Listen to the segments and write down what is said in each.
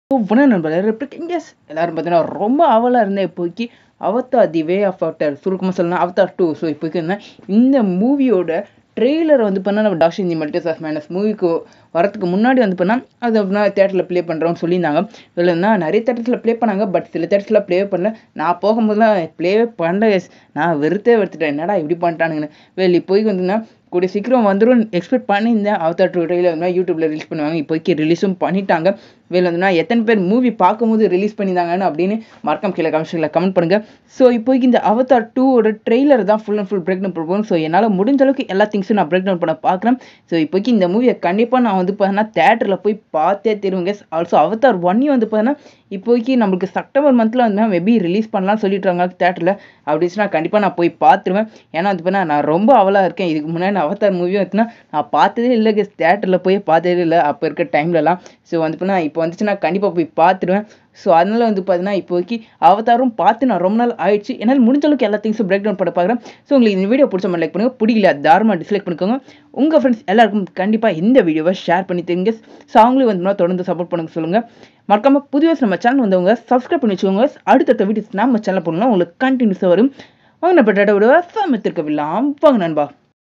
வணக்கம் நண்பர்களே எஸ் எல்லாரும் பார்த்தீங்கன்னா ரொம்ப அவலாக இருந்தேன் இப்போக்கி Avatar the way of Avatar சுருக்கமாக சொல்லணும் அவத்தார் டூ ஸோ இப்போக்கி என்ன இந்த மூவியோட ட்ரெய்லர் வந்து பண்ணால் நம்ம doctor the multiverse of madness மூவிக்கு வரதுக்கு முன்னாடி வந்து பண்ணால் அது அப்படின்னா தேட்டரில் ப்ளே பண்ணுறோம்னு சொல்லியிருந்தாங்க இதில் என்ன நிறைய தேட்டர்ஸில் ப்ளே பண்ணாங்க பட் சில தேட்டர்ஸில் ப்ளே பண்ணல நான் போகும்போதெல்லாம் ப்ளேவே பண்ணல guys. நான் வெறுத்தே வெறுத்துட்டேன் என்னடா இப்படி பண்ணிட்டானுங்கன்னு வெளி போய் வந்துன்னா கூடிய சீக்கிரம் வந்துடும் எக்ஸ்பெக்ட் பண்ணியிருந்தேன் அவத்தார் டூ ட்ரெயிலர் வந்து யூடியூப்ல ரிலீஸ் பண்ணுவாங்க இப்போதைக்கு ரிலீஸும் பண்ணிட்டாங்க வேலை வந்துன்னா எத்தனை பேர் மூவி பார்க்கும்போது ரிலீஸ் பண்ணியிருந்தாங்கன்னு அப்படின்னு மறக்காம கீழே கமெண்ட்ஸில் கமெண்ட் பண்ணுங்க ஸோ இப்போதைக்கு இந்த அவதார் டூவோட ட்ரெய்லர் தான் full and full break down பண்ணுவோம் ஸோ என்னால் முடிஞ்ச அளவுக்கு எல்லா திங்ஸும் நான் பிரேக் டவுன் பண்ண பார்க்குறேன் ஸோ இப்போதைக்கு இந்த மூவியை கண்டிப்பாக நான் வந்து பார்த்தீங்கன்னா தேட்டரில் போய் பார்த்தே தருவேங்க ஆல்சோ அவதார் ஒன்னையும் வந்து பார்த்தீங்கன்னா இப்போதைக்கு நம்மளுக்கு செப்டம்பர் மந்தில் வந்து மேபி ரிலீஸ் பண்ணலாம்னு சொல்லிட்டுருக்காங்க தேட்டரில் அப்படின்னா கண்டிப்பாக நான் போய் பார்த்துருவேன் ஏன்னா வந்து பார்த்தீங்கன்னா நான் ரொம்ப அவலாக இருக்கேன் இதுக்கு முன்னாடி நான் அவதார் மூவி வந்துன்னா நான் பார்த்ததே இல்லை தேட்டரில் போய் பார்த்ததே இல்லை அப்போ இருக்க டைம்லலாம் ஸோ வந்து பார்த்தீங்கன்னா இப்போ வந்துச்சுன்னா கண்டிப்பாக போய் பார்த்துருவேன் ஸோ அதனால வந்து பார்த்தீங்கன்னா இப்போதைக்கு அவதாரும் பார்த்து நான் ரொம்ப நாள் ஆயிடுச்சு என்னால் முடிஞ்ச அளவுக்கு எல்லா திங்ஸும் பிரேக் டவுன் பண்ண பார்க்குறேன் ஸோ உங்களுக்கு இந்த வீடியோ பிடிச்ச மாதிரி லைக் பண்ணுங்கள் பிடிக்கல தாராளமாக டிஸ்லைக் பண்ணிக்கோங்க உங்கள் ஃப்ரெண்ட்ஸ் எல்லாருக்கும் கண்டிப்பாக இந்த வீடியோவை ஷேர் பண்ணி தெரியுங்க ஸோ அவங்களும் வந்து தொடர்ந்து சப்போர்ட் பண்ணுங்க சொல்லுங்கள் மறக்காம புதிய நம்ம சேனல் வந்தவங்க சப்ஸ்கிரைப் பண்ணி வச்சுக்கோங்க அடுத்தடுத்த வீடியோஸ் நம்ம சேனல் போடலாம் உங்களுக்கு கண்டினியூஸாக வரும் வாங்க நம்ம டேட்டா விடுவா சமத்திருக்கவில்லாம் வாங்க நண்பா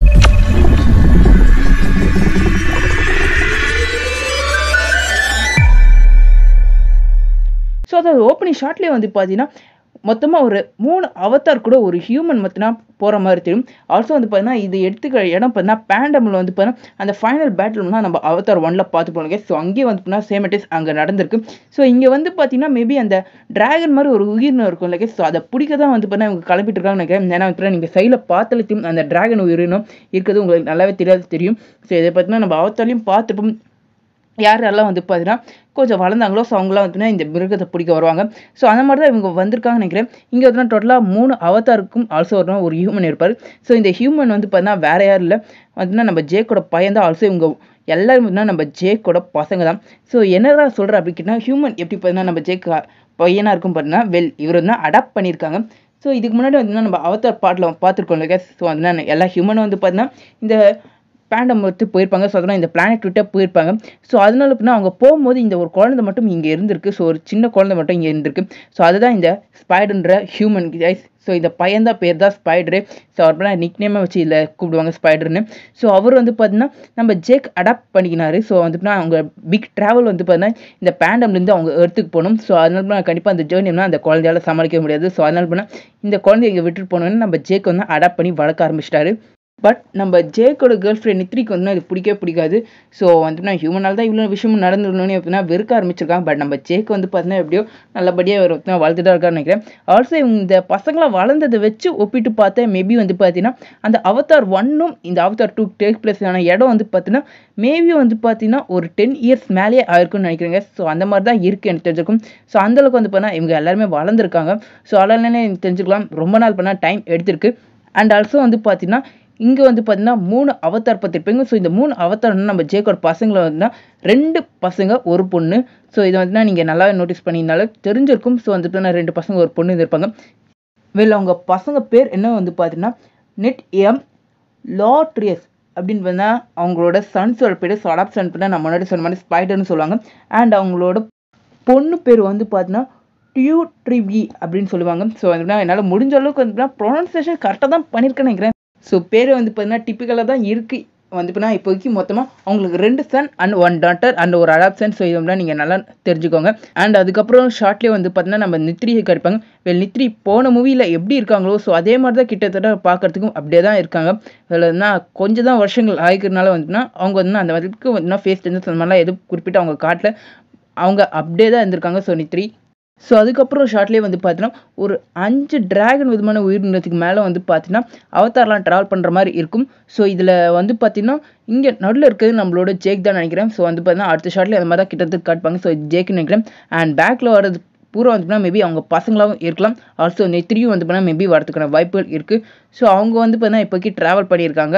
ஸோ அதாவது ஓப்பனிங் ஷார்ட்லேயே வந்து பார்த்தீங்கன்னா மொத்தமாக ஒரு மூணு அவதார் கூட ஒரு ஹியூமன் மத்தினா போகிற மாதிரி தெரியும் ஆல்சோ வந்து பார்த்தீங்கன்னா இது எடுத்துக்கிற இடம் பார்த்தீங்கன்னா பேண்டமில் வந்து பார்த்தீங்கன்னா அந்த ஃபைனல் பேட்டில்னா நம்ம அவதார் ஒன்ல பார்த்து போனோங்க ஸோ அங்கேயே வந்து பார்த்தீங்கன்னா சேமட்டிஸ் அங்கே நடந்திருக்கு ஸோ இங்கே வந்து பார்த்தீங்கன்னா மேபி அந்த டிராகன் மாதிரி ஒரு உயிரினம் இருக்கும் இல்லைங்க ஸோ அதை பிடிக்க தான் வந்து பார்த்தீங்கன்னா இவங்க கிளம்பிட்டு இருக்காங்க நினைக்கிறேன் ஏன்னா வந்து நீங்கள் சைடில் பார்த்தாலே தெரியும் அந்த டிராகன் உயிரினம் இருக்கிறது உங்களுக்கு நல்லாவே தெரியாது தெரியும் ஸோ இதை பார்த்தீங்கன்னா நம்ம அவத்தாலையும் பார்த்துப்போம் யார் யாரெல்லாம் வந்து பார்த்தீங்கன்னா கொஞ்சம் வளர்ந்தாங்களோ ஸோ அவங்களாம் வந்துன்னா இந்த மிருகத்தை பிடிக்க வருவாங்க ஸோ அந்த மாதிரி தான் இவங்க வந்திருக்காங்கன்னு நினைக்கிறேன் இங்கே வந்து டோட்டலாக மூணு அவதாருக்கும் ஆல்சோ ஒரு ஒரு ஹியூமன் இருப்பார் ஸோ இந்த ஹியூமன் வந்து பார்த்தீங்கன்னா வேற யாரும் இல்லை வந்துன்னா நம்ம ஜேக்கோட பையன் தான் ஆல்சோ இவங்க எல்லாரும் வந்து நம்ம ஜேக்கோட பசங்க தான் ஸோ என்னதான் சொல்கிற அப்படின்னா ஹியூமன் எப்படி பார்த்தீங்கன்னா நம்ம ஜேக் பையனாக இருக்கும் பார்த்தீங்கன்னா வெல் இவர் வந்து அடாப்ட் பண்ணியிருக்காங்க ஸோ இதுக்கு முன்னாடி வந்து நம்ம அவதார் பாட்டில் பார்த்துருக்கோம் இல்லையா ஸோ வந்து எல்லா ஹியூமனும் வந்து பார்த்தீங்கன்னா இந்த பேண்டம் வந்து போயிருப்பாங்க ஸோ அதெல்லாம் இந்த பிளானட் விட்டே போயிருப்பாங்க ஸோ அதனால அப்படின்னா அவங்க போகும்போது இந்த ஒரு குழந்தை மட்டும் இங்கே இருந்திருக்கு ஸோ ஒரு சின்ன குழந்தை மட்டும் இங்கே இருந்திருக்கு ஸோ அதுதான் இந்த ஸ்பைடர்ன்ற ஹியூமன் கைஸ் ஸோ இந்த பையன் தான் பேர் தான் ஸ்பைடரு ஸோ அவர் நிக் நேமாக வச்சு இதில் கூப்பிடுவாங்க ஸ்பைடர்னு ஸோ அவர் வந்து பார்த்தீங்கன்னா நம்ம ஜேக் அடாப்ட் பண்ணிக்கினாரு ஸோ வந்துட்டுனா அவங்க பிக் ட்ராவல் வந்து பார்த்தீங்கன்னா இந்த பேண்டம்லேருந்து அவங்க எடுத்துக்கு போகணும் ஸோ அதனால கண்டிப்பாக அந்த ஜேர்னினா அந்த குழந்தையால சமாளிக்க முடியாது ஸோ அதனால பண்ணால் இந்த குழந்தைய இங்கே விட்டுட்டு போனோன்னு நம்ம ஜேக் வந்து அடாப்ட் பண்ணி வளர்க்க ஆரம்பிச்சிட்டாரு பட் நம்ம ஜேக்கோட கேர்ள் ஃப்ரெண்ட் நித்ரிக்கு வந்து இது பிடிக்கவே பிடிக்காது ஸோ வந்துட்டு ஹியூமனால் தான் இவ்வளோ விஷயமும் நடந்துடணும்னு அப்படின்னா வெறுக்க ஆரம்பிச்சிருக்காங்க பட் நம்ம ஜேக் வந்து பார்த்தீங்கன்னா எப்படியோ நல்லபடியாக ஒரு வளர்த்துட்டு இருக்கான்னு நினைக்கிறேன் ஆல்சோ இந்த பசங்களாம் வளர்ந்ததை வச்சு ஒப்பிட்டு பார்த்தேன் மேபி வந்து பார்த்தீங்கன்னா அந்த அவதார் ஒன்னும் இந்த அவதார் டூ டேக் பிளேஸ் ஆன இடம் வந்து பார்த்தீங்கன்னா மேபி வந்து பார்த்தீங்கன்னா ஒரு டென் இயர்ஸ் மேலேயே ஆயிருக்கும்னு நினைக்கிறேங்க ஸோ அந்த மாதிரி தான் இருக்குது எனக்கு தெரிஞ்சிருக்கும் ஸோ அந்தளவுக்கு வந்து பார்த்தீங்கன்னா இவங்க எல்லாருமே வளர்ந்துருக்காங்க ஸோ அதனால எனக்கு தெரிஞ்சுக்கலாம் ரொம்ப நாள் பண்ணால் டைம் எடுத்திருக்கு அண்ட் ஆல்சோ வந்து பார்த்தீங்கன்னா இங்கே வந்து பார்த்தீங்கன்னா மூணு அவதார் பார்த்துருப்பீங்க ஸோ இந்த மூணு அவதார் நம்ம ஜேக்கோட பசங்களை வந்து ரெண்டு பசங்க ஒரு பொண்ணு ஸோ இதை வந்து நீங்கள் நல்லாவே நோட்டீஸ் பண்ணியிருந்தாலும் தெரிஞ்சிருக்கும் ஸோ வந்துட்டு ரெண்டு பசங்க ஒரு பொண்ணு இருப்பாங்க வெளில அவங்க பசங்க பேர் என்ன வந்து பார்த்தீங்கன்னா நெட் எம் லாட்ரியஸ் அப்படின்னு பார்த்தா அவங்களோட சன்ஸோட பேர் ஸோ அடாப்ட் சன் பண்ணால் நம்ம முன்னாடி சொன்ன மாதிரி ஸ்பைடர்னு சொல்லுவாங்க அண்ட் அவங்களோட பொண்ணு பேர் வந்து பார்த்தீங்கன்னா டியூ ட்ரிவி அப்படின்னு சொல்லுவாங்க ஸோ அதுனா என்னால் முடிஞ்ச அளவுக்கு வந்து ப்ரொனன்சியேஷன் கரெக்டாக தான் பண்ணியிருக்கேன்னு நினைக்கிறேன் ஸோ பேர் வந்து பார்த்தீங்கன்னா டிப்பிக்கலாக தான் இருக்குது வந்து பார்த்தீங்கன்னா இப்போதைக்கு மொத்தமாக அவங்களுக்கு ரெண்டு son and one daughter and ஒரு அடாப்ஷன் ஸோ இது நீங்கள் நல்லா தெரிஞ்சுக்கோங்க அண்ட் அதுக்கப்புறம் ஷார்ட்லேயே வந்து பார்த்தீங்கன்னா நம்ம நித்ரியை கிடைப்பாங்க வெல் நித்ரி போன மூவியில் எப்படி இருக்காங்களோ ஸோ அதே மாதிரி தான் கிட்டத்தட்ட பார்க்கறதுக்கும் அப்படியே தான் இருக்காங்க அதில் கொஞ்சம் தான் வருஷங்கள் ஆகிக்கிறதுனால வந்துன்னா அவங்க வந்து அந்த வரைக்கும் வந்து ஃபேஸ் டென்ஸ் அந்த மாதிரிலாம் எதுவும் குறிப்பிட்டு அவங்க காட்டில் அவங்க அப்படியே தான் இருந்திருக்காங்க ஸோ நித்ரி ஸோ அதுக்கப்புறம் ஷார்ட்லேயே வந்து பார்த்தீங்கன்னா ஒரு அஞ்சு டிராகன் விதமான உயிரினத்துக்கு மேலே வந்து பார்த்தீங்கன்னா அவதார்லாம் ட்ராவல் பண்ணுற மாதிரி இருக்கும் ஸோ இதில் வந்து பார்த்தீங்கன்னா இங்கே நடுவில் இருக்கிறது நம்மளோட ஜேக் தான் நினைக்கிறேன் ஸோ வந்து பார்த்தீங்கன்னா அடுத்த ஷார்ட்லேயே அந்த மாதிரி தான் கிட்டத்தட்ட காட்டுப்பாங்க ஸோ ஜேக்குன்னு நினைக்கிறேன் அண்ட் பேக்கில் வர்றது பூரா வந்து மேபி அவங்க பசங்களாகவும் இருக்கலாம் ஆல்சோ நெத்திரியும் வந்து மேபி வரதுக்கான வாய்ப்புகள் இருக்குது ஸோ அவங்க வந்து பார்த்தீங்கன்னா இப்போக்கி ட்ராவல் பண்ணியிருக்காங்க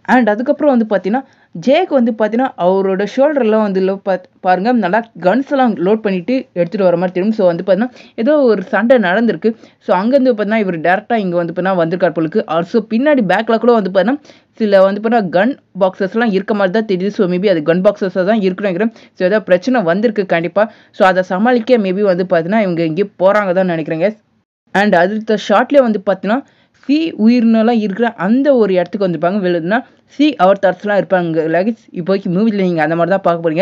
அண்ட் அதுக்கப்புறம் வந்து பார்த்தீங்கன்னா ஜேக் வந்து பார்த்தீங்கன்னா அவரோட ஷோல்டர்லாம் வந்து லோ பாத் பாருங்க நல்லா கன்ஸ் எல்லாம் லோட் பண்ணிட்டு எடுத்துகிட்டு வர மாதிரி தெரியும் ஸோ வந்து பார்த்தீங்கன்னா ஏதோ ஒரு சண்டை நடந்திருக்கு ஸோ அங்கேருந்து பார்த்தீங்கன்னா இவர் டேரெக்டாக இங்கே வந்து பார்த்தீங்கன்னா வந்திருக்கார் போலுக்கு ஆல்சோ பின்னாடி பேக்கில் கூட வந்து பார்த்தீங்கன்னா சில வந்து பார்த்தீங்கன்னா கன் பாக்ஸஸ்லாம் இருக்க மாதிரி தான் தெரியுது ஸோ மேபி அது கன் பாக்ஸஸாக தான் இருக்குன்னு நினைக்கிறேன் ஸோ ஏதாவது பிரச்சனை வந்திருக்கு கண்டிப்பாக ஸோ அதை சமாளிக்க மேபி வந்து பார்த்தீங்கன்னா இவங்க இங்கே போகிறாங்க தான் நினைக்கிறேங்க அண்ட் அடுத்த ஷார்ட்லேயே வந்து பார்த்தீங்கன்னா சி உயிரினெல்லாம் இருக்கிற அந்த ஒரு இடத்துக்கு வந்திருப்பாங்க வெளிலனா சி அவதார்ஸ்லாம் இருப்பாங்க லகிஸ் இப்போதைக்கு மூவியில் நீங்கள் அந்த மாதிரி தான் பார்க்க போறீங்க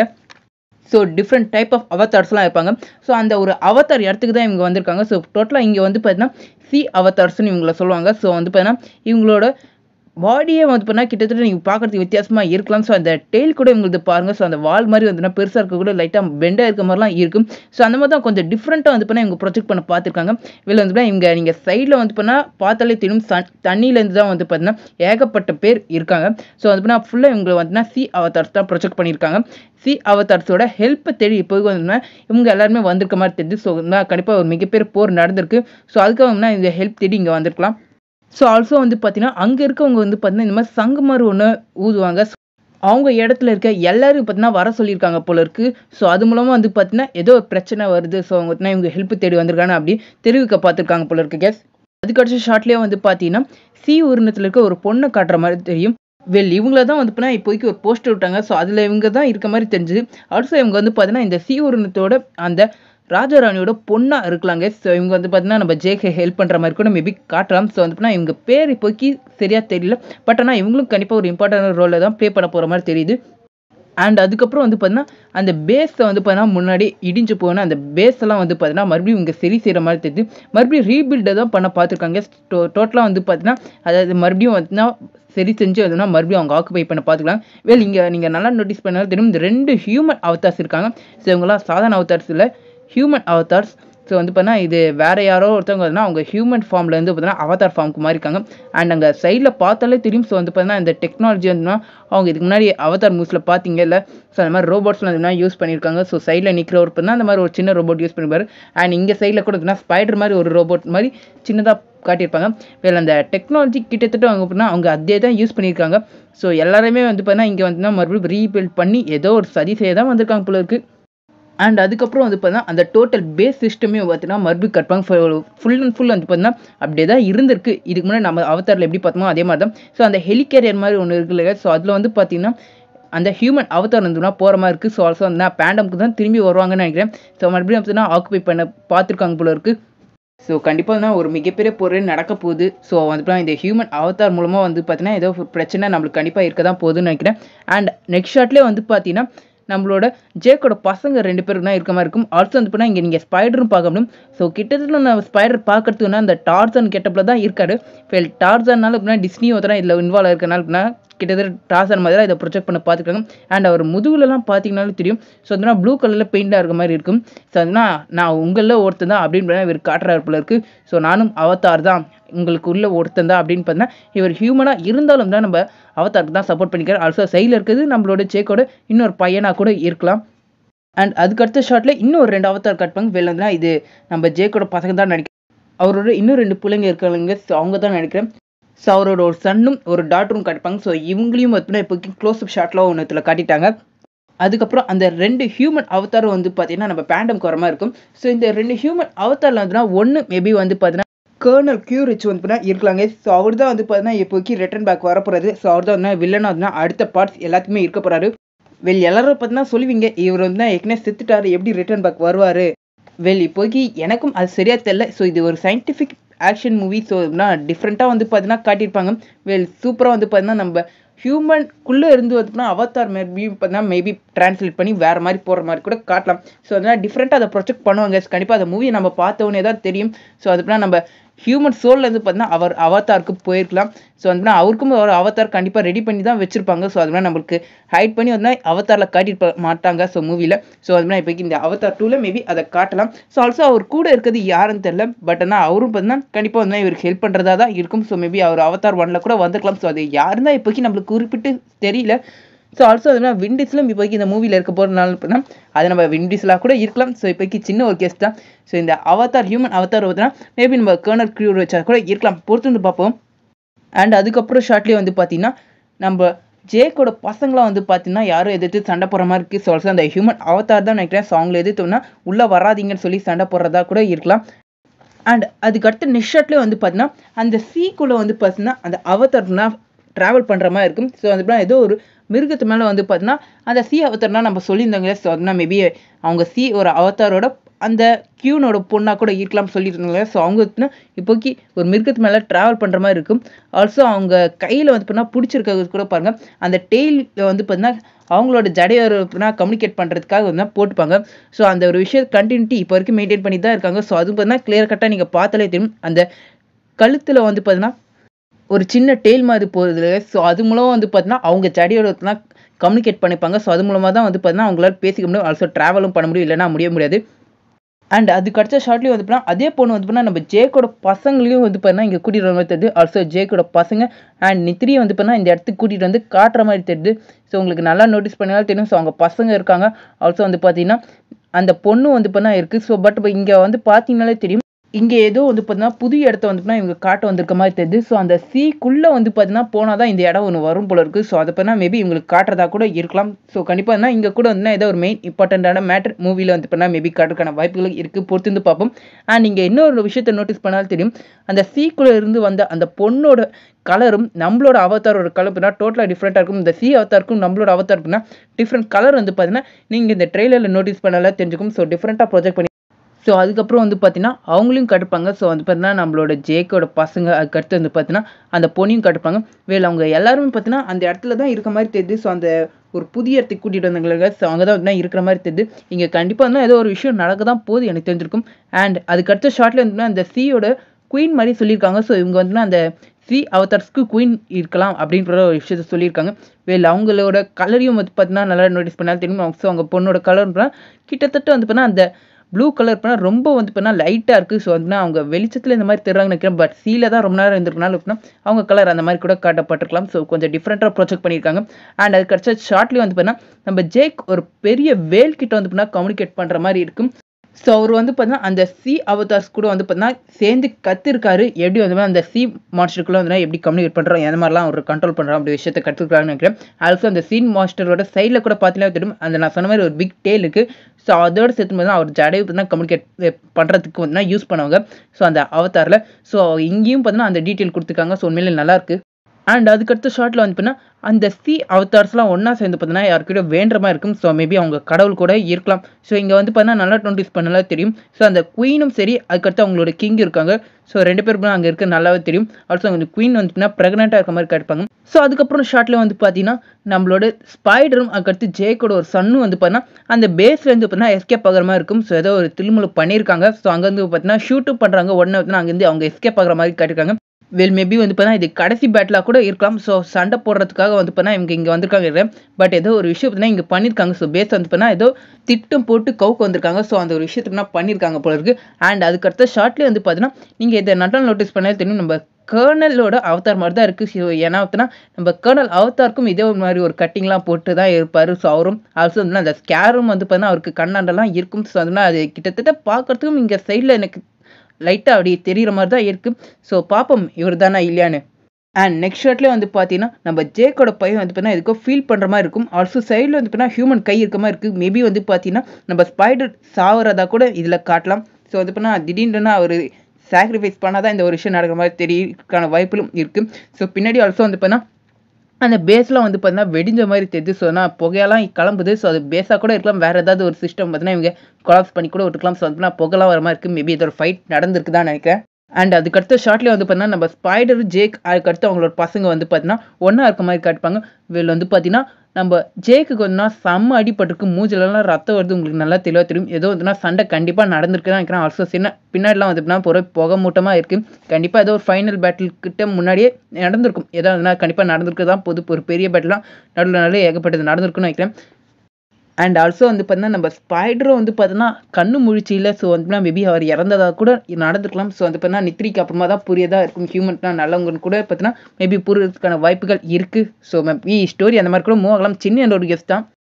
ஸோ டிஃப்ரெண்ட் டைப் ஆஃப் அவதார்ஸ்லாம் இருப்பாங்க ஸோ அந்த ஒரு அவதார் இடத்துக்கு தான் இவங்க வந்திருக்காங்க ஸோ டோட்டலாக இங்கே வந்து பார்த்தீங்கன்னா சி அவதார்ஸ்னு இவங்கள சொல்லுவாங்க ஸோ வந்து பார்த்தீங்கன்னா இவங்களோட பாடியே வந்து பார்த்தீங்கன்னா கிட்டத்தட்ட நீங்கள் பார்க்குறதுக்கு வித்தியாசமாக இருக்கலாம் ஸோ அந்த டெய்ல் கூட உங்களுக்கு பாருங்கள் ஸோ அந்த வால் மாதிரி வந்து பெருசாக இருக்க கூட லைட்டாக பெண்டாக இருக்க மாதிரிலாம் இருக்கும் ஸோ அந்த மாதிரி தான் கொஞ்சம் டிஃப்ரெண்ட்டாக வந்து பண்ணால் இவங்க ப்ரொஜெக்ட் பண்ண பார்த்துருக்காங்க வெளில வந்து பார்த்தீங்கன்னா இவங்க நீங்கள் சைடில் வந்து பண்ணால் பார்த்தாலே தெரியும் சன் தண்ணியிலேருந்து தான் வந்து பார்த்தீங்கன்னா ஏகப்பட்ட பேர் இருக்காங்க ஸோ வந்து பண்ணால் ஃபுல்லாக இவங்க வந்து சி அவதார்ஸ் தான் ப்ரொஜெக்ட் பண்ணியிருக்காங்க சி அவதார்ஸோட ஹெல்ப்பை தேடி இப்போ வந்து இவங்க எல்லாருமே வந்திருக்க மாதிரி தெரியுது ஸோ கண்டிப்பாக ஒரு மிகப்பெரிய போர் நடந்திருக்கு ஸோ அதுக்காக வந்து இந்த ஹெல்ப் தேடி இங்கே வந்திருக்கலாம் ஸோ ஆல்சோ வந்து பார்த்தீங்கன்னா அங்கே இருக்கவங்க வந்து பார்த்தீங்கன்னா இந்த மாதிரி சங்கு மாதிரி ஒன்று ஊதுவாங்க அவங்க இடத்துல இருக்க எல்லாரும் பார்த்தீங்கன்னா வர சொல்லியிருக்காங்க போல இருக்கு ஸோ அது மூலமாக வந்து பார்த்தீங்கன்னா ஏதோ ஒரு பிரச்சனை வருது ஸோ அவங்க பார்த்தீங்கன்னா இவங்க ஹெல்ப் தேடி வந்திருக்காங்க அப்படி தெரிவிக்க பார்த்துருக்காங்க போல இருக்கு கேஸ் அதுக்கடுத்த ஷார்ட்லேயே வந்து பார்த்தீங்கன்னா சி உருணத்தில் இருக்க ஒரு பொண்ணை காட்டுற மாதிரி தெரியும் வெல் இவங்கள தான் வந்து பார்த்தீங்கன்னா இப்போதைக்கு ஒரு போஸ்டர் விட்டாங்க ஸோ அதில் இவங்க தான் இருக்க மாதிரி தெரிஞ்சுது ஆல்சோ இவங்க வந்து பார்த்தீங்கன்னா இந்த சி உருணத்தோட அந்த ராஜாராணியோட பொண்ணா இருக்கலாங்க ஸோ இவங்க வந்து பார்த்தீங்கன்னா நம்ம ஜேக்கு ஹெல்ப் பண்ணுற மாதிரி கூட மேபி காட்டலாம் ஸோ வந்து இவங்க பேர் இப்போக்கி சரியா தெரியல பட் ஆனால் இவங்களும் கண்டிப்பாக ஒரு இம்பார்ட்டன்ட் ரோலில் தான் ப்ளே பண்ண போகிற மாதிரி தெரியுது அண்ட் அதுக்கப்புறம் வந்து பார்த்தீங்கன்னா அந்த பேஸை வந்து பார்த்தீங்கன்னா முன்னாடி இடிஞ்சு போன அந்த பேஸ் எல்லாம் வந்து பார்த்தீங்கன்னா மறுபடியும் இங்கே சரி செய்கிற மாதிரி தெரியுது மறுபடியும் ரீபில்டை தான் பண்ண பார்த்துருக்காங்க டோ டோட்டலாக வந்து பார்த்தீங்கன்னா அதாவது மறுபடியும் வந்துன்னா சரி செஞ்சு அதுனா மறுபடியும் அவங்க ஆக்குபை பண்ண பார்த்துக்கலாம் வேல் இங்கே நீங்கள் நல்லா நோட்டீஸ் பண்ணாலும் தெரியும் இந்த ரெண்டு ஹியூமன் அவதார்ஸ் இருக்காங்க ஸோ இவங்களாம் சாதாரண அவதார்ஸ் இல்லை ஹியூமன் அவதார்ஸ் ஸோ வந்து பார்த்தீங்கன்னா இது வேற யாரோ ஒருத்தவங்க வந்து அவங்க ஹியூமன் ஃபார்ம்லேருந்து பார்த்தீங்கன்னா அவதார் ஃபார்முக்கு மாதிரி இருக்காங்க அண்ட் அங்கே சைடில் பார்த்தாலே தெரியும் ஸோ வந்து பார்த்தீங்கன்னா இந்த டெக்னாலஜி வந்து அவங்க இதுக்கு முன்னாடி அவதார் மூவ்ஸில் பார்த்தீங்க இல்லை ஸோ அந்த மாதிரி ரோபோட்ஸ்லாம் வந்து யூஸ் பண்ணியிருக்காங்க ஸோ சைடில் நிற்கிற ஒரு பார்த்தா அந்த மாதிரி ஒரு சின்ன ரோபோட் யூஸ் பண்ணிப்பாரு அண்ட் இங்கே சைடில் கூட பார்த்தீங்கன்னா ஸ்பைடர் மாதிரி ஒரு ரோபோட் மாதிரி சின்னதாக காட்டியிருப்பாங்க வேறு அந்த டெக்னாலஜி கிட்டத்தட்ட அவங்க அப்படின்னா அவங்க அதே தான் யூஸ் பண்ணியிருக்காங்க ஸோ எல்லாருமே வந்து பார்த்தீங்கன்னா இங்கே வந்து மறுபடியும் ரீபில்ட் பண்ணி ஏதோ ஒரு சதி செய்ய தான் வந்திருக்காங்க போல இருக்குது அண்ட் அதுக்கப்புறம் வந்து பார்த்தீங்கன்னா அந்த டோட்டல் பேஸ் சிஸ்டமே பார்த்தீங்கன்னா மறுபடியும் கட்பாங்க ஃபுல் அண்ட் ஃபுல் வந்து பார்த்தீங்கன்னா அப்படியே தான் இருந்திருக்கு இதுக்கு முன்னாடி நம்ம அவதாரில் எப்படி பார்த்தோமோ அதே மாதிரி தான் ஸோ அந்த ஹெலிகேரியர் மாதிரி ஒன்று இருக்கு இல்லையா ஸோ அதில் வந்து பார்த்தீங்கன்னா அந்த ஹியூமன் அவதார் இருந்ததுன்னா போகிற மாதிரி இருக்குது ஸோ ஆல்சோ வந்து பேண்டம்க்கு தான் திரும்பி வருவாங்கன்னு நினைக்கிறேன் ஸோ மறுபடியும் பார்த்தீங்கன்னா ஆக்குபை பண்ண பார்த்துருக்காங்க போல இருக்குது ஸோ கண்டிப்பாக தான் ஒரு மிகப்பெரிய பொருள் நடக்க போகுது ஸோ வந்து இந்த ஹியூமன் அவதார் மூலமாக வந்து பார்த்தீங்கன்னா ஏதோ ஒரு பிரச்சனை நம்மளுக்கு கண்டிப்பாக இருக்க தான் போகுதுன்னு நினைக்கிறேன் அண்ட் நெக்ஸ்ட் ஷாட்லேயே வந்து பார்த்தீங்கன்னா நம்மளோட ஜேக்கோட பசங்க ரெண்டு பேருக்கு தான் இருக்க மாதிரி இருக்கும் ஆல்சோ வந்து பண்ணால் இங்கே நீங்கள் ஸ்பைடரும் பார்க்க முடியும் ஸோ கிட்டத்தட்ட நம்ம ஸ்பைடர் பார்க்கறதுக்குன்னா அந்த டார்சன் கெட்டப்பில் தான் இருக்காரு இப்போ டார்சன்னால அப்படின்னா டிஸ்னி ஒருத்தரம் இதில் இன்வால்வ் இருக்கனால அப்படின்னா கிட்டத்தட்ட டார்சன் மாதிரி தான் இதை ப்ரொஜெக்ட் பண்ண பார்த்துருக்காங்க அண்ட் அவர் முதுகுலலாம் பார்த்தீங்கனாலும் தெரியும் ஸோ அதனா ப்ளூ கலரில் பெயிண்டாக இருக்க மாதிரி இருக்கும் ஸோ அதுனா நான் உங்களில் ஒருத்தன் தான் அப்படின்னு இவர் காட்டுறாரு போல இருக்குது ஸோ நானும் அவதார் தான் உங்களுக்கு உள்ள ஒருத்தன் தான் அப்படின்னு பார்த்தா இவர் ஹியூமனாக இருந்தாலும் தான் நம்ம அவதாருக்கு தான் சப்போர்ட் பண்ணிக்கிறார் ஆல்சோ சைடில் இருக்கிறது நம்மளோட சேக்கோட இன்னொரு பையனாக கூட இருக்கலாம் அண்ட் அதுக்கு அடுத்த ஷாட்டில் இன்னொரு ரெண்டு அவதார் காட்டுப்பாங்க வெளிலன்னா இது நம்ம ஜேக்கோட பசங்க தான் நினைக்கிறேன் அவரோட இன்னும் ரெண்டு பிள்ளைங்க இருக்காங்க ஸோ அவங்க தான் நினைக்கிறேன் ஸோ அவரோட ஒரு சன்னும் ஒரு டாட்டரும் காட்டிப்பாங்க ஸோ இவங்களையும் பார்த்தீங்கன்னா இப்போக்கி க்ளோஸ் அப் ஷாட்லாம் ஒன்றுத்துல காட்டிட்டாங்க அதுக்கப்புறம் அந்த ரெண்டு ஹியூமன் அவதாரம் வந்து பார்த்தீங்கன்னா நம்ம பேண்டம்க்கு வர மாதிரி இருக்கும் ஸோ இந்த ரெண்டு ஹியூமன் அவதாரில் வந்துன்னா ஒன்று மேபி வந்து பார்த்தீங்கன்னா கர்னல் கியூரிச் வந்து பார்த்தீங்கன்னா இருக்கலாங்க ஸோ அவர் தான் வந்து பார்த்தீங்கன்னா இப்போக்கி ரிட்டர்ன் பேக் வரப்போறாரு ஸோ அவர் தான் வந்து வில்லனாக வந்து அடுத்த பார்ட்ஸ் எல்லாத்துக்குமே இருக்க போறாரு வெல் எல்லாரும் பார்த்தீங்கன்னா சொல்லுவீங்க இவர் வந்து ஏற்கனவே செத்துட்டாரு எப்படி ரிட்டர்ன் பேக் வருவார் வெல் இப்போக்கி எனக்கும் அது சரியா தெரியல ஸோ இது ஒரு சயின்டிஃபிக் ஆக்ஷன் மூவி ஸோ டிஃப்ரெண்ட்டாக வந்து பார்த்தீங்கன்னா காட்டியிருப்பாங்க வெல் சூப்பராக வந்து பார்த்தீங்கன்னா நம்ம ஹியூமன்குள்ளே இருந்து வந்துன்னா அவதார் மேபி பார்த்தீங்கன்னா மேபி டிரான்ஸ்லேட் பண்ணி வேறு மாதிரி போகிற மாதிரி கூட காட்டலாம் ஸோ அதனால் டிஃப்ரெண்ட்டாக அதை ப்ரொஜெக்ட் பண்ணுவாங்க கண்டிப்பாக அந்த மூவியை நம்ம பார்த்தவொடனே தான் தெரியும் ஸோ அதுக்குனா நம்ம ஹியூமன் சோல்லேருந்து பார்த்தீங்கன்னா அவர் அவதாருக்கு போயிருக்கலாம் ஸோ வந்து அவருக்கும் ஒரு அவதார் கண்டிப்பாக ரெடி பண்ணி தான் வச்சிருப்பாங்க ஸோ அதனால நம்மளுக்கு ஹைட் பண்ணி வந்து அவதாரில் காட்டிட்டு மாட்டாங்க ஸோ மூவியில் ஸோ அதுமாதிரி இப்போக்கி இந்த அவதார் டூவில் மேபி அதை காட்டலாம் ஸோ ஆல்சோ அவர் கூட இருக்கிறது யாருன்னு தெரில பட் ஆனால் அவரும் பார்த்தீங்கன்னா கண்டிப்பாக வந்து இவருக்கு ஹெல்ப் பண்ணுறதா தான் இருக்கும் ஸோ மேபி அவர் அவதார் ஒன்ல கூட வந்திருக்கலாம் ஸோ அது யாருன்னு தான் இப்போக்கி நம்மளுக்கு குறிப்பிட்டு தெரியல ஸோ ஆல்சோ அதுனா விண்டிஸ்லும் இப்போக்கி இந்த மூவியில் இருக்க போகிறதுனால அப்படின்னா அது நம்ம விண்டிஸ்லாக கூட இருக்கலாம் ஸோ இப்போக்கி சின்ன ஒரு கேஸ் தான் ஸோ இந்த அவதார் ஹியூமன் அவதார் பார்த்தீங்கன்னா மேபி நம்ம கேர்னர் க்ரூ வச்சா கூட இருக்கலாம் பொறுத்து வந்து பார்ப்போம் அண்ட் அதுக்கப்புறம் ஷார்ட்லேயே வந்து பார்த்தீங்கன்னா நம்ம ஜேக்கோட பசங்களாம் வந்து பார்த்தீங்கன்னா யாரும் எதிர்த்து சண்டை போடுற மாதிரி இருக்குது ஸோ ஆல்சோ அந்த ஹியூமன் அவதார் தான் நினைக்கிறேன் ஸோ அவங்கள எதிர்த்தோம்னா உள்ளே வராதீங்கன்னு சொல்லி சண்டை போடுறதா கூட இருக்கலாம் அண்ட் அதுக்கு அடுத்து நெக்ஸ்ட் ஷாட்லேயே வந்து பார்த்தீங்கன்னா அந்த சீக்குள்ளே வந்து பார்த்தீங்கன்னா அந்த அவதார்னா ட்ராவல் பண்ணுற மாதிரி இருக்கும் ஸோ அது ஏதோ ஒரு மிருகத்து மேலே வந்து பார்த்தீங்கன்னா அந்த சி அவதார்னா நம்ம சொல்லியிருந்தாங்க ஸோ அதுனா மேபி அவங்க சி ஒரு அவதாரோட அந்த கியூனோட பொண்ணாக கூட இருக்கலாம் சொல்லியிருந்தாங்க ஸோ அவங்க வந்து இப்போக்கி ஒரு மிருகத்து மேலே ட்ராவல் பண்ணுற மாதிரி இருக்கும் ஆல்சோ அவங்க கையில் வந்து பார்த்தீங்கன்னா பிடிச்சிருக்கிறது கூட பாருங்கள் அந்த டெய்லில் வந்து பார்த்தீங்கன்னா அவங்களோட ஜடையோட கம்யூனிகேட் பண்ணுறதுக்காக வந்து போட்டுப்பாங்க ஸோ அந்த ஒரு விஷயம் கண்டினியூட்டி இப்போ வரைக்கும் மெயின்டைன் பண்ணி தான் இருக்காங்க ஸோ அது பார்த்தீங்கன்னா கிளியர் கட்டாக நீங்கள் பார்த்தாலே தெரியும் அந்த கழுத்தில் வந்து பார்த்தீங்கன்னா ஒரு சின்ன டெய்ல் மாதிரி போகுது ஸோ அது மூலம் வந்து பார்த்தீங்கன்னா அவங்க ஜடையோட தான் கம்யூனிகேட் பண்ணிப்பாங்க ஸோ அது மூலமாக தான் வந்து பார்த்தீங்கன்னா அவங்களால பேசிக்க முடியும் ஆல்சோ ட்ராவலும் பண்ண முடியும் இல்லைன்னா முடிய முடியாது அண்ட் அதுக்கு அடுத்த ஷார்ட்லேயும் வந்து பார்த்தீங்கன்னா அதே பொண்ணு வந்து பார்த்தீங்கன்னா நம்ம ஜேக்கோட பசங்களையும் வந்து பார்த்தீங்கன்னா இங்கே கூட்டிகிட்டு வர மாதிரி தெரியுது ஆல்சோ ஜேக்கோட பசங்க அண்ட் நித்ரியை வந்து பார்த்தீங்கன்னா இந்த இடத்துக்கு கூட்டிகிட்டு வந்து காட்டுற மாதிரி தெரியுது ஸோ உங்களுக்கு நல்லா நோட்டீஸ் பண்ணாலும் தெரியும் ஸோ அவங்க பசங்க இருக்காங்க ஆல்சோ வந்து பார்த்தீங்கன்னா அந்த பொண்ணு வந்து பார்த்தீங்கன்னா இருக்குது ஸோ பட் இங்கே வந்து பார்த்தீங்கனாலே தெரியும் இங்கே ஏதோ வந்து பார்த்தீங்கன்னா புது இடத்த வந்து பார்த்தீங்கன்னா இவங்க காட்ட வந்திருக்க மாதிரி தெரியுது ஸோ அந்த சீக்குள்ளே வந்து பார்த்தீங்கன்னா போனால் தான் இந்த இடம் ஒன்று வரும் போல இருக்குது ஸோ அதை பார்த்தா மேபி இவங்களுக்கு காட்டுறதா கூட இருக்கலாம் ஸோ கண்டிப்பாக என்ன இங்கே கூட வந்து ஏதோ ஒரு மெயின் இம்பார்ட்டண்ட்டான மேட்டர் மூவியில் வந்து பார்த்தா மேபி காட்டுறதுக்கான வாய்ப்புகள் இருக்குது பொறுத்து வந்து பார்ப்போம் அண்ட் நீங்கள் இன்னொரு விஷயத்தை நோட்டீஸ் பண்ணாலும் தெரியும் அந்த சீக்குள்ளே இருந்து வந்த அந்த பொண்ணோட கலரும் நம்மளோட அவதாரோட கலர் பார்த்தீங்கன்னா டோட்டலாக டிஃப்ரெண்ட்டாக இருக்கும் இந்த சி அவதாருக்கும் நம்மளோட அவதார் பார்த்தீங்கன்னா டிஃப்ரெண்ட் கலர் வந்து பார்த்தீங்கன்னா நீங்கள் இந்த ட்ரெய்லரில் நோட்டீஸ் பண்ணலாம் தெரிஞ்சுக்கும் ஸோ டிஃப்ரெண்ட்டாக ப்ரொஜெக்ட் பண்ணி ஸோ அதுக்கப்புறம் வந்து பார்த்தீங்கன்னா அவங்களையும் கட்டுப்பாங்க ஸோ வந்து பார்த்தீங்கன்னா நம்மளோட ஜேக்கோட பசங்க அதுக்கடுத்து வந்து பார்த்தீங்கன்னா அந்த பொண்ணையும் கட்டுப்பாங்க வேலை அவங்க எல்லாருமே பார்த்தீங்கன்னா அந்த இடத்துல தான் இருக்க மாதிரி தெரியுது ஸோ அந்த ஒரு புதிய இடத்துக்கு கூட்டிகிட்டு வந்தவங்களுக்கு ஸோ அங்கே தான் வந்து இருக்கிற மாதிரி தெரியுது இங்கே கண்டிப்பாக வந்து ஏதோ ஒரு விஷயம் நடக்க தான் போகுது எனக்கு தெரிஞ்சிருக்கும் அண்ட் அதுக்கடுத்த ஷார்ட்டில் வந்து அந்த சீயோட குயின் மாதிரி சொல்லியிருக்காங்க ஸோ இவங்க வந்து அந்த சி அவதார்ஸ்க்கு குயின் இருக்கலாம் அப்படின்ற ஒரு விஷயத்த சொல்லியிருக்காங்க வேல் அவங்களோட கலரையும் வந்து பார்த்தீங்கன்னா நல்லா நோட்டீஸ் பண்ணாலும் தெரியும் ஸோ அவங்க பொண்ணோட கலர்னா கிட்டத்தட்ட வந்து பார்த்தீங்கன்னா அந்த ப்ளூ கலர் பண்ணால் ரொம்ப வந்து பண்ணால் லைட்டாக இருக்குது ஸோ வந்து அவங்க வெளிச்சத்தில் இந்த மாதிரி தெரிறாங்கன்னு நினைக்கிறேன் பட் சீல தான் ரொம்ப நேரம் இருந்திருக்கனால அப்படின்னா அவங்க கலர் அந்த மாதிரி கூட காட்டப்பட்டிருக்கலாம் ஸோ கொஞ்சம் டிஃப்ரெண்ட்டாக ப்ரொஜெக்ட் பண்ணியிருக்காங்க அண்ட் அது கிடச்ச ஷார்ட்லேயும் வந்து பார்த்தீங்கன்னா நம்ம ஜேக் ஒரு பெரிய வேல் கிட்ட வந்து பண்ணால் கம்யூனிகேட் பண்ணுற மாதிரி இருக்கும் ஸோ அவர் வந்து பார்த்தீங்கன்னா அந்த சி அவதார்ஸ் கூட வந்து பார்த்தீங்கன்னா சேர்ந்து கத்திருக்காரு எப்படி வந்து அந்த சி மாஸ்டருக்குள்ள வந்து எப்படி கம்யூனிகேட் பண்ணுறோம் எந்த மாதிரிலாம் அவர் கண்ட்ரோல் பண்ணுறோம் அப்படி விஷயத்தை கற்றுக்கிறான்னு நினைக்கிறேன் ஆல்சோ அந்த சீன் மாஸ்டரோட சைடில் கூட பார்த்தீங்கன்னா தெரியும் அந்த நான் சொன்ன மாதிரி ஒரு பிக் டேல் இருக்குது ஸோ அதோட சேர்த்து பார்த்தா அவர் ஜடையை பார்த்தீங்கன்னா கம்யூனிகேட் பண்ணுறதுக்கு வந்து யூஸ் பண்ணுவாங்க ஸோ அந்த அவதாரில் ஸோ இங்கேயும் பார்த்தீங்கன்னா அந்த டீட்டெயில் கொடுத்துருக்காங்க ஸோ உண்மையிலே நல்லாயிருக்கு அண்ட் அதுக்கடுத்த ஷார்ட்டில் வந்து பார்த்தீங்கன்னா அந்த சி அவதார்ஸ்லாம் ஒன்றா சேர்ந்து பார்த்தீங்கன்னா யாருக்கிட்ட வேண்டுற மாதிரி இருக்கும் ஸோ மேபி அவங்க கடவுள் கூட இருக்கலாம் ஸோ இங்கே வந்து பார்த்தீங்கன்னா நல்லா நோட்டீஸ் பண்ணல தெரியும் ஸோ அந்த குயினும் சரி அதுக்கடுத்து அவங்களோட கிங் இருக்காங்க ஸோ ரெண்டு பேருக்கும் அங்கே இருக்க நல்லாவே தெரியும் ஆல்சோ அந்த குயின் வந்து பார்த்தீங்கன்னா ப்ரெக்னெண்ட்டாக இருக்க மாதிரி காட்டுப்பாங்க ஸோ அதுக்கப்புறம் ஷார்ட்டில் வந்து பார்த்தீங்கன்னா நம்மளோட ஸ்பைடரும் அதுக்கடுத்து ஜேக்கோட ஒரு சன்னும் வந்து பார்த்தீங்கன்னா அந்த பேஸ்லேருந்து பார்த்தீங்கன்னா எஸ்கேப் ஆகிற மாதிரி இருக்கும் ஸோ ஏதோ ஒரு திருமலை பண்ணியிருக்காங்க ஸோ அங்கேருந்து பார்த்தீங்கன்னா ஷூட்டும் பண்ணுறாங்க உடனே வந்து அங்கேருந்து அவங்க எஸ்கேப் ஆகிற மாதிரி காட்டிருக்காங்க வெல் மேபி வந்து பார்த்தா இது கடைசி பேட்டிலாக கூட இருக்கலாம் ஸோ சண்டை போடுறதுக்காக வந்து பார்த்தா இவங்க இங்கே வந்திருக்காங்க பட் ஏதோ ஒரு விஷயம் பார்த்தீங்கன்னா இங்கே பண்ணியிருக்காங்க ஸோ பேஸ் வந்து பார்த்தா ஏதோ திட்டம் போட்டு கவுக்கு வந்திருக்காங்க ஸோ அந்த ஒரு விஷயத்துக்குனா பண்ணியிருக்காங்க போல இருக்கு அண்ட் அதுக்கடுத்த ஷார்ட்லேயே வந்து பார்த்தீங்கன்னா நீங்கள் இதை நல்லா நோட்டீஸ் பண்ணாலே தெரியும் நம்ம கேர்னலோட அவதார் மாதிரி தான் இருக்குது ஸோ ஏன்னா பார்த்தீங்கன்னா நம்ம கேர்னல் அவதாருக்கும் இதே ஒரு மாதிரி ஒரு கட்டிங்லாம் போட்டு தான் இருப்பார் ஸோ அவரும் ஆல்சோ வந்து அந்த ஸ்கேரும் வந்து பார்த்தீங்கன்னா அவருக்கு கண்ணாண்டெல்லாம் இருக்கும் ஸோ அதனால் அது கிட்டத்தட்ட பார்க்கறதுக்கும் இங்கே சைடில் எனக்கு லைட்டாக அப்படி தெரிகிற மாதிரி தான் இருக்குது ஸோ பார்ப்போம் இவர் தானா இல்லையான்னு அண்ட் நெக்ஸ்ட் ஷாட்லேயே வந்து பார்த்தீங்கன்னா நம்ம ஜேக்கோட பையன் வந்து பார்த்தீங்கன்னா எதுக்கோ ஃபீல் பண்ணுற மாதிரி இருக்கும் ஆல்சோ சைடில் வந்து பார்த்தீங்கன்னா ஹியூமன் கை இருக்க மாதிரி இருக்குது மேபி வந்து பார்த்தீங்கன்னா நம்ம ஸ்பைடர் சாவறதா கூட இதில் காட்டலாம் ஸோ வந்து பார்த்தீங்கன்னா திடீர்னு அவர் சாக்ரிஃபைஸ் பண்ணால் தான் இந்த ஒரு விஷயம் நடக்கிற மாதிரி தெரியறதுக்கான வாய்ப்புகளும் இருக்குது ஸோ பின்னாடி ஆல்சோ வந்து பார்த்தீங்கன்னா அந்த பேஸ்லாம் வந்து பார்த்தீங்கன்னா வெடிஞ்ச மாதிரி தெரியுது ஸோ நான் புகையெல்லாம் கிளம்புது ஸோ அது பேஸாக கூட இருக்கலாம் வேறு ஏதாவது ஒரு சிஸ்டம் பார்த்தீங்கன்னா இவங்க கொலாப்ஸ் பண்ணி கூட விட்டுக்கலாம் ஸோ அதுனா புகைலாம் வர மாதிரி இருக்குது மேபி இது ஒரு ஃபைட் நடந்திருக்குதான் நினைக்கிறேன் அண்ட் அதுக்கடுத்த ஷார்ட்லேயே வந்து பார்த்தீங்கன்னா நம்ம ஸ்பைடர் ஜேக் அதுக்கடுத்து அவங்களோட பசங்க வந்து பார்த்தீங்கன்னா ஒன்றா இருக்க மாதிரி காட்டுப்பாங்க இதில் வந்து பார்த்தீங்கன்னா நம்ம ஜேக்குக்கு வந்துனா செம்ம அடிபட்டிருக்கு மூஞ்சிலலாம் ரத்தம் வருது உங்களுக்கு நல்லா தெளிவாக தெரியும் ஏதோ வந்துனா சண்டை கண்டிப்பாக நடந்திருக்கு தான் நினைக்கிறேன் ஆல்சோ சின்ன பின்னாடிலாம் வந்து போகிற புகை மூட்டமாக இருக்குது கண்டிப்பாக ஏதோ ஒரு ஃபைனல் பேட்டில் கிட்ட முன்னாடியே நடந்திருக்கும் ஏதோ அதுனா கண்டிப்பாக நடந்திருக்கு தான் பொது ஒரு பெரிய பேட்டிலாம் நடுவில் நடுவில் ஏகப்பட்டது நடந்திருக்குன்னு நினைக்கிறேன் அண்ட் ஆல்சோ வந்து பார்த்தீங்கன்னா நம்ம ஸ்பைடரும் வந்து பார்த்தீங்கன்னா கண்ணு முழிச்சியில் ஸோ வந்து மேபி அவர் இறந்ததாக கூட நடந்துக்கலாம் ஸோ வந்து பார்த்தீங்கன்னா நித்ரிக்கு அப்புறமா தான் புரியதா இருக்கும் ஹியூமன்னா நல்லவங்கன்னு கூட பார்த்தீங்கன்னா மேபி புரியறதுக்கான வாய்ப்புகள் இருக்குது ஸோ மேபி ஸ்டோரி அந்த மாதிரி கூட மூவ் ஆகலாம் சின்ன ஒரு கெஸ்ட் தான்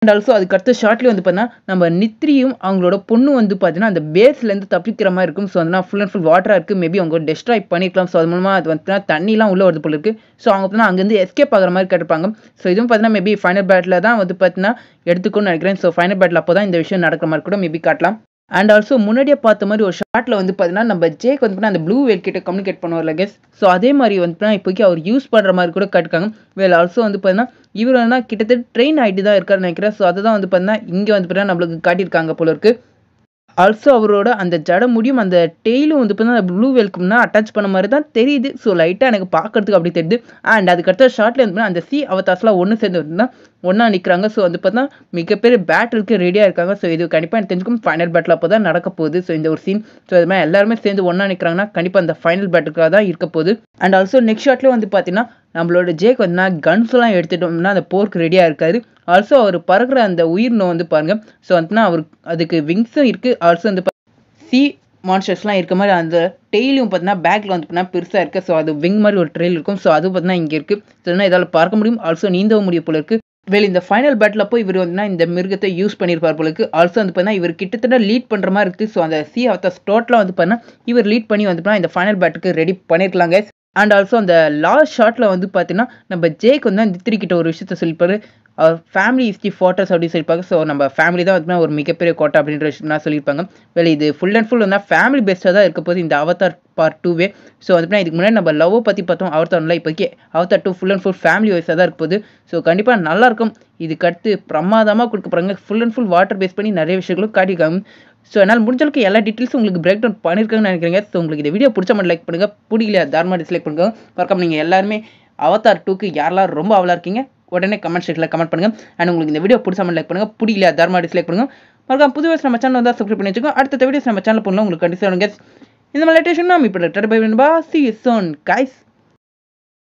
அண்ட் ஆல்சோ அதுக்கு அடுத்த ஷார்ட்லேயே வந்து பார்த்தீங்கன்னா நம்ம நித்ரியும் அவங்களோட பொண்ணு வந்து பார்த்தீங்கன்னா அந்த பேஸ்லேருந்து தப்பிக்கிற மாதிரி இருக்கும் ஸோ அதனால் ஃபுல் அண்ட் ஃபுல் வாட்டராக இருக்குது மேபி அவங்க டெஸ்ட்ராய் பண்ணிக்கலாம் ஸோ அது மூலமாக அது வந்து தண்ணிலாம் உள்ளே வருது போல இருக்குது ஸோ அவங்க பார்த்தீங்கன்னா அங்கேருந்து எஸ்கேப் ஆகிற மாதிரி கேட்டிருப்பாங்க ஸோ இதுவும் பார்த்தீங்கன்னா மேபி ஃபைனல் பேட்டில் தான் வந்து பார்த்தீங்கன்னா எடுத்துக்கணும்னு நினைக்கிறேன் ஸோ ஃபைனல் பேட்டில் அப்போ தான் இந்த விஷயம் நடக்கிற மாதிரி கூட மேபி காட்டலாம் அண்ட் ஆல்சோ முன்னாடியே பார்த்த மாதிரி ஒரு ஷார்ட்டில் வந்து பார்த்தீங்கன்னா நம்ம ஜேக் வந்து அந்த ப்ளூ வேல் கிட்ட கம்யூனிகேட் பண்ணுவார்ல கெஸ் ஸோ அதே மாதிரி வந்து இப்போக்கி அவர் யூஸ் பண்ணுற மாதிரி கூட காட்டுக்காங்க வேல் ஆல்சோ வந்து பார்த்தீங்கன்னா இவர் வந்து கிட்டத்தட்ட ட்ரெயின் ஆகிட்டு தான் இருக்காருன்னு நினைக்கிறேன் ஸோ அதை தான் வந்து பார்த்தீங்கன்னா இங்கே வந்து பார்த்தீங்கன்னா நம்மளுக்கு காட்டியிருக்காங்க போல இருக்குது ஆல்சோ அவரோட அந்த ஜட முடியும் அந்த டெய்லும் வந்து பார்த்தீங்கன்னா ப்ளூ வெல்கம்னா அட்டாச் பண்ண மாதிரி தான் தெரியுது ஸோ லைட்டாக எனக்கு பார்க்கறதுக்கு அப்படி தெரியுது அண்ட் அதுக்கடுத்த ஷார்ட்ல வந்து அந்த சி அவதாஸ்லாம் ஒன்று சேர்ந்து வந்து ஒன்றா நிற்கிறாங்க ஸோ வந்து பார்த்தா மிகப்பெரிய பேட்டிலுக்கு ரெடியாக இருக்காங்க ஸோ இது கண்டிப்பாக எனக்கு தெரிஞ்சுக்கும் ஃபைனல் பேட்டில் அப்போ தான் நடக்க போகுது ஸோ இந்த ஒரு சீன் ஸோ இது மாதிரி எல்லாருமே சேர்ந்து ஒன்றா நிற்கிறாங்கன்னா கண்டிப்பாக அந்த ஃபைனல் பேட்டுக்காக தான் இருக்க போகுது அண்ட் ஆல்சோ நெக்ஸ்ட் ஷாட்லேயே வந்து பார்த்தீங்கன்னா நம்மளோட ஜேக் வந்து கன்ஸ்லாம் எடுத்துட்டோம்னா அந்த போருக்கு ரெடியாக இருக்காரு ஆல்சோ அவர் பறக்கிற அந்த உயிரினம் வந்து பாருங்க ஸோ வந்துன்னா அவர் அதுக்கு விங்ஸும் இருக்குது ஆல்சோ வந்து சி மான்ஸ்டர்ஸ்லாம் இருக்க மாதிரி அந்த டெய்லியும் பார்த்தீங்கன்னா பேக்கில் வந்து பார்த்தீங்கன்னா பெருசாக இருக்குது ஸோ அது விங் மாதிரி ஒரு ட்ரெயில் இருக்கும் ஸோ அது பார்த்தீங்கன்னா இங்கே இருக்குது ஸோ இதால் பார்க்க முடியும் ஆல்சோ நீந்தவும் முடியும் போல இருக்குது வேல் இந்த ஃபைனல் பேட்டில் போய் இவர் வந்து இந்த மிருகத்தை யூஸ் பண்ணியிருப்பார் போலுக்கு ஆல்சோ வந்து பார்த்தீங்கன்னா இவர் கிட்டத்தட்ட லீட் பண்ணுற மாதிரி இருக்குது ஸோ அந்த சி ஆஃப் டோட்டலாக வந்து பார்த்தீங்கன்னா இவர் லீட் பண்ணி வந்து பார்த்தீங்கன்னா இந்த ஃபைனல் பேட்டுக்கு ரெடி பண்ணியிருக்கலாங்க அண்ட் ஆல்சோ அந்த லாஸ்ட் ஷாட்டில் வந்து பார்த்தீங்கன்னா நம்ம ஜேக் வந்து அந்த தித்திரிக்கிட்ட ஒரு விஷயத்த சொல்லிப்பாரு அவர் ஃபேமிலி இஸ் தி ஃபோட்டோஸ் அப்படின்னு சொல்லியிருப்பாங்க ஸோ நம்ம ஃபேமிலி தான் வந்து ஒரு மிகப்பெரிய கோட்டை அப்படின்ற விஷயம் சொல்லியிருப்பாங்க வேலை இது ஃபுல் அண்ட் ஃபுல் வந்து ஃபேமிலி பெஸ்ட்டாக தான் இருக்க போது இந்த அவதார் பார்ட் டூவே ஸோ வந்து இதுக்கு முன்னாடி நம்ம லவ்வை பற்றி பார்த்தோம் அவதார்ல இப்போக்கே Avatar two full and full family வைஸாக தான் இருக்க போகுது ஸோ கண்டிப்பாக நல்லாயிருக்கும் இதுக்கு அடுத்து பிரமாதமாக கொடுக்க போகிறாங்க full and full water base பண்ணி நிறைய விஷயங்களும் காட்டியிருக்காங்க ஸோ என்னால் முடிஞ்ச அளவுக்கு எல்லா டீட்டெயில்ஸும் உங்களுக்கு பிரேக் டவுன் பண்ணியிருக்காங்கன்னு நினைக்கிறீங்க ஸோ உங்களுக்கு இந்த வீடியோ பிடிச்ச மாதிரி லைக் பண்ணுங்கள் பிடிக்கல தாராளமாக டிஸ்லைக் பண்ணுங்க மறக்காம நீங்கள் எல்லாருமே அவதார் டூக்கு யாரெல்லாம் ரொம்ப அவலாக இருக்கீங்க உடனே கமெண்ட் செக்ஷனில் கமெண்ட் பண்ணுங்கள் அண்ட் உங்களுக்கு இந்த வீடியோ பிடிச்ச மாதிரி லைக் பண்ணுங்கள் பிடிக்கல தாராளமாக டிஸ்லைக் பண்ணுங்கள் மறக்காம புது வருஷம் நம்ம சேனல் வந்தால் சப்ஸ்கிரைப் பண்ணி வச்சுக்கோங்க அடுத்த வீடியோஸ் நம்ம சேனல் பண்ணலாம் உங்களுக்கு கண்டிப்பாக இந்த மாதிரி லேட்டேஷன் நம்ம இப்போ பை பா சி சோன் கைஸ்